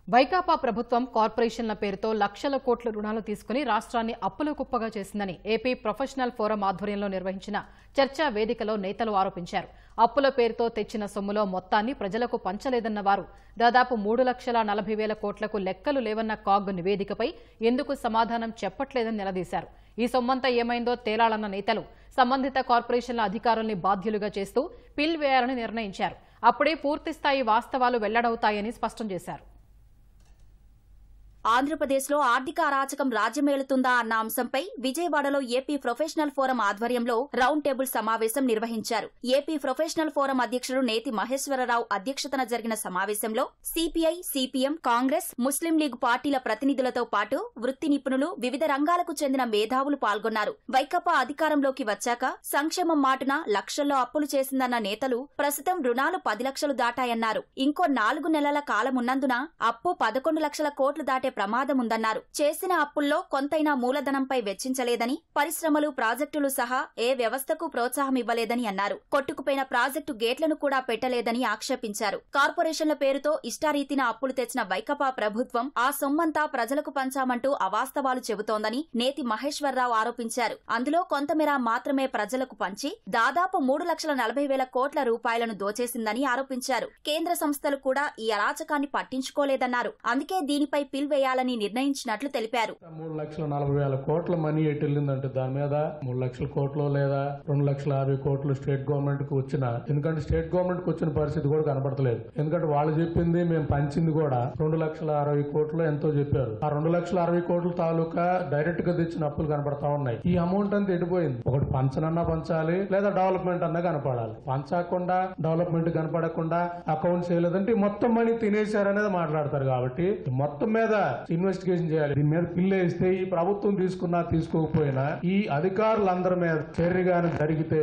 వైకాపా ప్రభుత్వం కార్పొరేషన్ల పేరుతో లక్షల కోట్ల రుణాలు తీసుకుని రాష్ట్రాన్ని అప్పుల కుప్పగా చేసిందని ఏపీ ప్రొఫెషనల్ ఫోరం ఆధ్వర్యంలో నిర్వహించిన చర్చా వేదికలో నేతలు ఆరోపించారు అప్పుల పేరుతో తెచ్చిన సొమ్ములో మొత్తాన్ని ప్రజలకు పంచలేదన్న వారు దాదాపు మూడు లక్షల నలభై వేల కోట్లకు లెక్కలు లేవన్న కాగ్ నివేదికపై ఎందుకు సమాధానం చెప్పట్లేదని నిలదీశారు ఈ సొమ్మంతా ఏమైందో తేలాలన్న నేతలు సంబంధిత కార్పొరేషన్ల అధికారుల్ని బాధ్యులుగా చేస్తూ పిల్ వేయాలని నిర్ణయించారు అప్పుడే పూర్తిస్థాయి వాస్తవాలు వెల్లడవుతాయని స్పష్టం చేశారు ఆంధ్రప్రదేశ్లో ఆర్థిక అరాచకం రాజ్యమేలుతుందా అన్న అంశంపై విజయవాడలో ఏపీ ప్రొఫెషనల్ ఫోరం ఆధ్వర్యంలో రౌండ్ టేబుల్ సమావేశం నిర్వహించారు ఏపీ ప్రొఫెషనల్ ఫోరం అధ్యక్షుడు నేతి మహేశ్వరరావు అధ్యక్షతన జరిగిన సమావేశంలో CPI CPM Congress Muslim League పార్టీల ప్రతినిధులతో పాటు వృత్తి నిపుణులు వివిధ రంగాలకు చెందిన మేధావులు పాల్గొన్నారు వైకాపా అధికారంలోకి వచ్చాక సంక్షేమం మాటున లక్షల్లో అప్పులు చేసిందన్న నేతలు ప్రస్తుతం రుణాలు పది లక్షలు దాటాయన్నారు ఇంకో నాలుగు నెలల కాలమున్నందున అప్పు పదకొండు లక్షల కోట్లు దాటే ప్రమాదం ఉందన్నారు చేసిన అప్పుల్లో కొంతైనా మూలధనంపై వెచ్చించలేదని పరిశ్రమలు ప్రాజెక్టులు సహా ఏ వ్యవస్థకు ప్రోత్సాహం ఇవ్వలేదని అన్నారు కొట్టుకుపోయిన ప్రాజెక్టు గేట్లను కూడా పెట్టలేదని ఆక్షేపించారు కార్పొరేషన్ల పేరుతో ఇష్టారీతిన అప్పులు తెచ్చిన వైకపా ప్రభుత్వం ఆ సొమ్మంతా ప్రజలకు పంచామంటూ అవాస్తవాలు చెబుతోందని నేతి మహేశ్వరరావు ఆరోపించారు అందులో కొంతమేర మాత్రమే ప్రజలకు పంచి దాదాపు మూడు లక్షల నలభై వేల కోట్ల రూపాయలను దోచేసిందని ఆరోపించారు కేంద్ర సంస్థలు కూడా ఈ అరాచకాన్ని పట్టించుకోలేదన్నారు అందుకే దీనిపై పిల్ వేయాలని నిర్ణయించినట్లు తెలిపారు మూడు లక్షల నలభై వేల కోట్ల మనీ ఎటు వెళ్ళిందంటే దాని మీద మూడు లక్షల కోట్లు లేదా రెండు లక్షల యాభై కోట్లు స్టేట్ గవర్నమెంట్ కు వచ్చిన ఎందుకంటే స్టేట్ గవర్నమెంట్ కు వచ్చిన పరిస్థితి కూడా కనపడతలేదు ఎందుకంటే వాళ్ళు చెప్పింది మేము పంచింది కూడా రెండు లక్షల అరవై కోట్లు ఎంతో చెప్పారు ఆ రెండు లక్షల అరవై కోట్ల తాలూకా డైరెక్ట్ గా తెచ్చిన అప్పులు కనపడతా ఉన్నాయి ఈ అమౌంట్ అంతా ఎడిపోయింది ఒకటి పంచనన్నా పంచాలి లేదా డెవలప్మెంట్ అన్నా కనపడాలి పంచకుండా డెవలప్మెంట్ కనపడకుండా అకౌంట్స్ చేయలేదంటే ఈ మొత్తం మనీ తినేశారనేది మాట్లాడతారు కాబట్టి ఈ మొత్తం మీద ఇన్వెస్టిగేషన్ చేయాలి దీని మీద పిల్లు వేస్తే ఈ ప్రభుత్వం తీసుకున్నా తీసుకోకపోయినా ఈ అధికారులందరి మీద చర్యగానే జరిగితే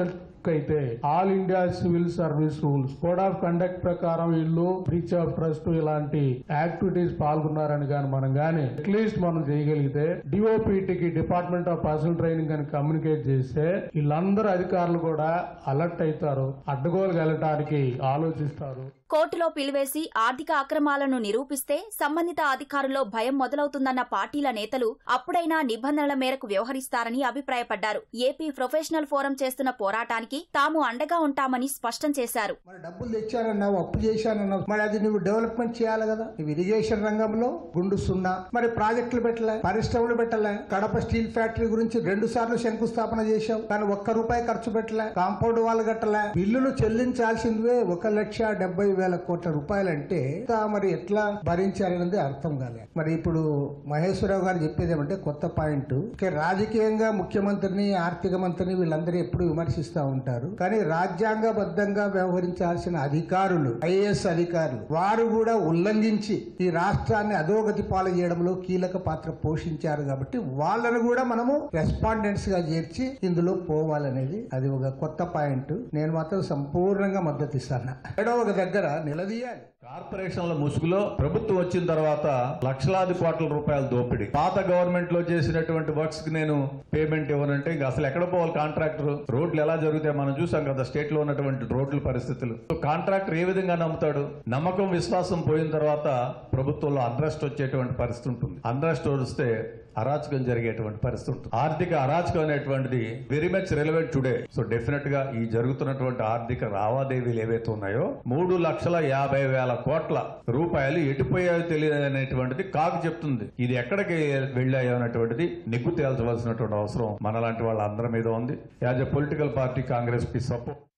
అయితే all India civil service rules code of conduct ప్రకారం వీళ్ళు బ్రీచ్ ఆఫ్ ట్రస్ట్ ఇలాంటి యాక్టివిటీస్ పాల్గొన్నారని కానీ మనం గానీ అట్లీస్ట్ మనం చేయగలిగితే డిఓపిటికి డిపార్ట్మెంట్ ఆఫ్ పర్సనల్ ట్రైనింగ్ అని కమ్యూనికేట్ చేస్తే వీళ్ళందరూ అధికారులు కూడా అలర్ట్ అవుతారు అడ్డగోలు వెళ్ళటానికి ఆలోచిస్తారు కోర్టులో పిలివేసి ఆర్థిక అక్రమాలను నిరూపిస్తే సంబంధిత అధికారుల్లో భయం మొదలవుతుందన్న పార్టీల నేతలు అప్పుడైనా నిబంధనల మేరకు వ్యవహరిస్తారని అభిప్రాయపడ్డారు ఏపీ ప్రొఫెషనల్ ఫోరం చేస్తున్న పోరాటానికి తాము అండగా ఉంటామని స్పష్టం చేశారు మరి డబ్బులు తెచ్చానన్నావు అప్పు చేశానన్నావు మరి అది నువ్వు డెవలప్మెంట్ చేయాలి కదా నువ్వు ఇరిగేషన్ రంగంలో గుండు సున్నా మరి ప్రాజెక్టులు పెట్టలే పరిశ్రమలు పెట్టలే కడప స్టీల్ ఫ్యాక్టరీ గురించి రెండు సార్లు శంకుస్థాపన చేశావు కానీ ఒక్క రూపాయి ఖర్చు పెట్టలే కాంపౌండ్ వాళ్ళు కట్టలే బిల్లులు చెల్లించాల్సిందివే ఒక లక్ష డెబ్బై వేల కోట్ల రూపాయలంటే ఇంత మరి ఎట్లా భరించారనేది అర్థం కాలే మరి ఇప్పుడు మహేశ్వరరావు గారు చెప్పేది ఏమంటే కొత్త పాయింట్ ఇక రాజకీయంగా ముఖ్యమంత్రిని ఆర్థిక మంత్రిని వీళ్ళందరూ ఎప్పుడు విమర్శిస్తూ ఉంటారు కానీ రాజ్యాంగబద్ధంగా వ్యవహరించాల్సిన అధికారులు ఐఏఎస్ అధికారులు వారు కూడా ఉల్లంఘించి ఈ రాష్ట్రాన్ని అధోగతి పాలు చేయడంలో కీలక పాత్ర పోషించారు కాబట్టి వాళ్ళను కూడా మనము రెస్పాండెంట్స్ గా చేర్చి ఇందులో పోవాలనేది అది ఒక కొత్త పాయింట్ నేను మాత్రం సంపూర్ణంగా మద్దతు ఇస్తాను ఏడో ఒక దగ్గర నిలదీయాలి కార్పొరేషన్ల ముసుగులో ప్రభుత్వం వచ్చిన తర్వాత లక్షలాది కోట్ల రూపాయల దోపిడీ పాత గవర్నమెంట్ లో చేసినటువంటి వర్క్స్ కి నేను పేమెంట్ ఇవ్వనంటే ఇంకా అసలు ఎక్కడ పోవాలి కాంట్రాక్టర్ రోడ్లు ఎలా జరుగుతాయి మనం చూసాం కదా స్టేట్ లో ఉన్నటువంటి రోడ్ల పరిస్థితులు కాంట్రాక్టర్ ఏ విధంగా నమ్ముతాడు నమ్మకం విశ్వాసం పోయిన తర్వాత ప్రభుత్వంలో అన్రెస్ట్ వచ్చేటువంటి పరిస్థితి ఉంటుంది అన్రెస్ట్ వస్తే అరాచకం జరిగేటువంటి పరిస్థితి ఉంటుంది ఆర్థిక అరాచకం అనేటువంటిది very much relevant today so definite గా ఈ జరుగుతున్నటువంటి ఆర్థిక లావాదేవీలు ఏవైతే ఉన్నాయో మూడు లక్షల యాభై వేల కోట్ల రూపాయలు ఎటుపోయాయో తెలియదు అనేటువంటిది కాకు చెప్తుంది ఇది ఎక్కడికి వెళ్ళాయో అనేటువంటిది నిగ్గు తేల్చవలసినటువంటి అవసరం మనలాంటి వాళ్ళ అందరి మీద ఉంది as a political party Congress కి సపోర్ట్